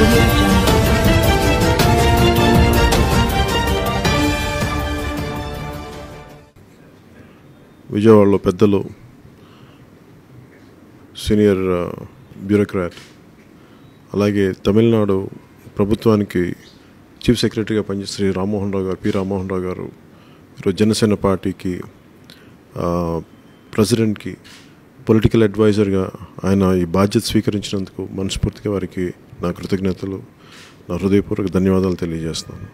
audio jungle. విజయవాడలో పెద్దలు senior ఆ, బ్యూరోక్రాట్ అలాగే తమిళనాడు ప్రభుత్వానికి చీఫ్ సెక్రటరీగా పనిచేసే శ్రీ రామ్మోహన్ రావు గారు పి రామ్మోహన్ రావు గారు ఈరోజు జనసేన పార్టీకి ఆ, ప్రెసిడెంట్కి పొలిటికల్ అడ్వైజర్గా ఆయన ఈ బాధ్యత స్వీకరించినందుకు మనస్ఫూర్తిగా వారికి నా కృతజ్ఞతలు నా హృదయపూర్వక ధన్యవాదాలు తెలియజేస్తున్నాను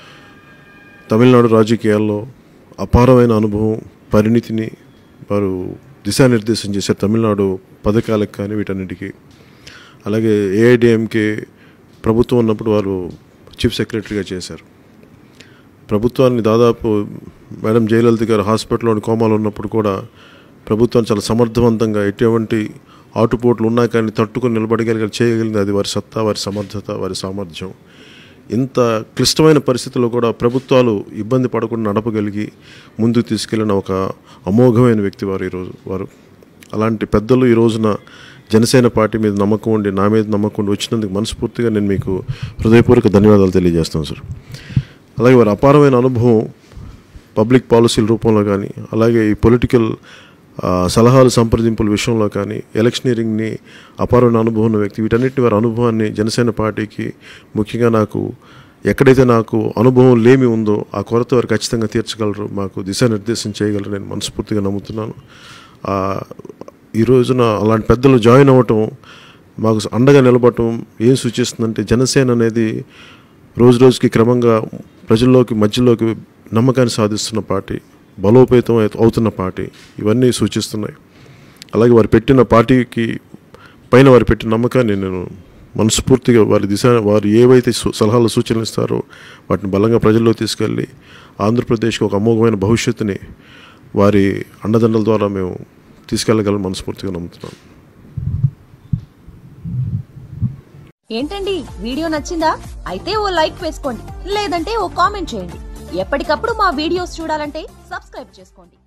తమిళనాడు రాజకీయాల్లో అపారమైన అనుభవం పరిణితిని వారు దిశానిర్దేశం చేశారు తమిళనాడు పథకాలకు కానీ వీటన్నిటికీ అలాగే ఏఐడిఎంకే ప్రభుత్వం ఉన్నప్పుడు వారు చీఫ్ సెక్రటరీగా చేశారు ప్రభుత్వాన్ని దాదాపు మేడం జయలలిత గారు హాస్పిటల్లోని కోమాలో ఉన్నప్పుడు కూడా ప్రభుత్వాన్ని చాలా సమర్థవంతంగా ఎటువంటి ఆటుపోట్లు ఉన్నా కానీ తట్టుకొని నిలబడగలిగి చేయగలిగింది అది వారి సత్తా వారి సమర్థత వారి సామర్థ్యం ఇంత క్లిష్టమైన పరిస్థితుల్లో కూడా ప్రభుత్వాలు ఇబ్బంది పడకుండా నడపగలిగి ముందుకు తీసుకెళ్లిన ఒక అమోఘమైన వ్యక్తి వారు ఈరోజు వారు అలాంటి పెద్దలు ఈ రోజున జనసేన పార్టీ మీద నమ్మకం ఉండి నా మీద నమ్మకం ఉండి వచ్చినందుకు మనస్ఫూర్తిగా నేను మీకు హృదయపూర్వక ధన్యవాదాలు తెలియజేస్తాను సార్ అలాగే వారి అపారమైన అనుభవం పబ్లిక్ పాలసీల రూపంలో కానీ అలాగే ఈ పొలిటికల్ ఆ, సలహాలు సంప్రదింపుల విషయంలో కానీ ఎలక్షనీరింగ్ని అపారమైన అనుభవం ఉన్న వ్యక్తి వీటన్నిటి వారి అనుభవాన్ని జనసేన పార్టీకి ముఖ్యంగా నాకు ఎక్కడైతే నాకు అనుభవం లేమి ఉందో ఆ కొరత వారు ఖచ్చితంగా తీర్చగలరు మాకు దిశానిర్దేశం చేయగలరు నేను మనస్ఫూర్తిగా నమ్ముతున్నాను ఆ, ఈ రోజున అలాంటి పెద్దలు జాయిన్ అవ్వటం మాకు అండగా నిలబడటం ఏం సూచిస్తుందంటే జనసేన అనేది రోజు రోజుకి క్రమంగా ప్రజల్లోకి మధ్యలోకి నమ్మకాన్ని సాధిస్తున్న పార్టీ బలోపేతం అయి- అవుతున్న పార్టీ ఇవన్నీ సూచిస్తున్నాయి అలాగే వారు పెట్టిన పార్టీకి పైన వారు పెట్టిన నమ్మకాన్ని నేను మనస్ఫూర్తిగా వారి దిశ వారు ఏవైతే సు- సలహాలు సూచనలు ఇస్తారో వాటిని బలంగా ప్రజల్లో తీసుకెళ్ళి ఆంధ్రప్రదేశ్కి ఒక అమోఘమైన భవిష్యత్తుని వారి అండదండల ద్వారా మేము తీసుకెళ్ళగలం మనస్ఫూర్తిగా నమ్ముతున్నాను ఏంటండి వీడియో నచ్చిందా అయితే ఓ లైక్ వేసుకోండి లేదంటే ఓ కామెంట్ చేయండి ఎప్పటికప్పుడు మా వీడియోస్ చూడాలంటే సబ్స్క్రైబ్ చేసుకోండి